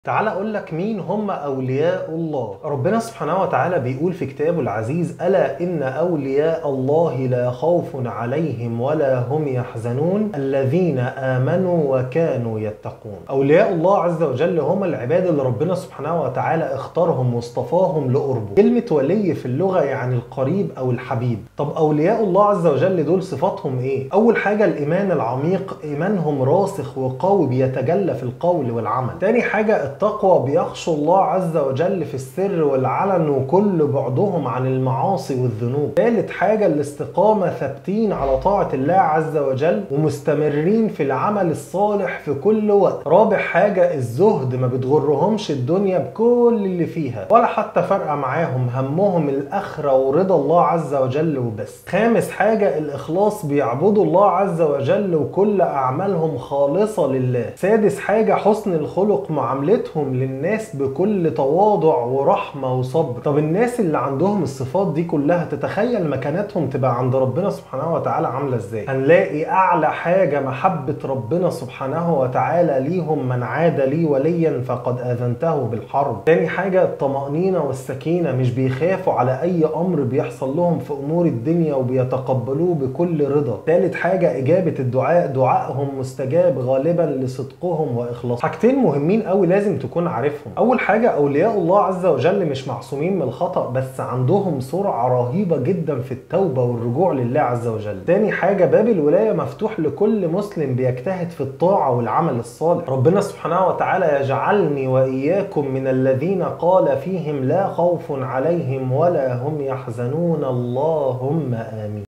تعال اقول لك مين هم اولياء الله ربنا سبحانه وتعالى بيقول في كتابه العزيز الا ان اولياء الله لا خوف عليهم ولا هم يحزنون الذين امنوا وكانوا يتقون اولياء الله عز وجل هم العباد اللي ربنا سبحانه وتعالى اختارهم واصطفاهم لقربه كلمه ولي في اللغه يعني القريب او الحبيب طب اولياء الله عز وجل دول صفاتهم ايه اول حاجه الايمان العميق ايمانهم راسخ وقوي بيتجلى في القول والعمل تاني حاجه التقوى بيخشوا الله عز وجل في السر والعلن وكل بعدهم عن المعاصي والذنوب ثالث حاجة الاستقامة ثابتين على طاعة الله عز وجل ومستمرين في العمل الصالح في كل وقت رابع حاجة الزهد ما بتغرهمش الدنيا بكل اللي فيها ولا حتى فارقة معاهم همهم الآخرة ورضا الله عز وجل وبس خامس حاجة الإخلاص بيعبدوا الله عز وجل وكل أعمالهم خالصة لله سادس حاجة حسن الخلق معاملتهم معاملتهم للناس بكل تواضع ورحمه وصبر طب الناس اللي عندهم الصفات دي كلها تتخيل مكانتهم تبقى عند ربنا سبحانه وتعالى عامله ازاي هنلاقي اعلى حاجه محبه ربنا سبحانه وتعالى ليهم من عاد لي وليا فقد اذنته بالحرب تاني حاجه الطمانينه والسكينه مش بيخافوا على اي امر بيحصل لهم في امور الدنيا وبيتقبلوه بكل رضا تالت حاجه اجابه الدعاء دعائهم مستجاب غالبا لصدقهم واخلاصهم حاجتين مهمين قوي لازم تكون عارفهم اول حاجه اولياء الله عز وجل مش معصومين من الخطا بس عندهم سرعه رهيبه جدا في التوبه والرجوع لله عز وجل تاني حاجه باب الولايه مفتوح لكل مسلم بيجتهد في الطاعه والعمل الصالح ربنا سبحانه وتعالى يجعلني واياكم من الذين قال فيهم لا خوف عليهم ولا هم يحزنون اللهم امين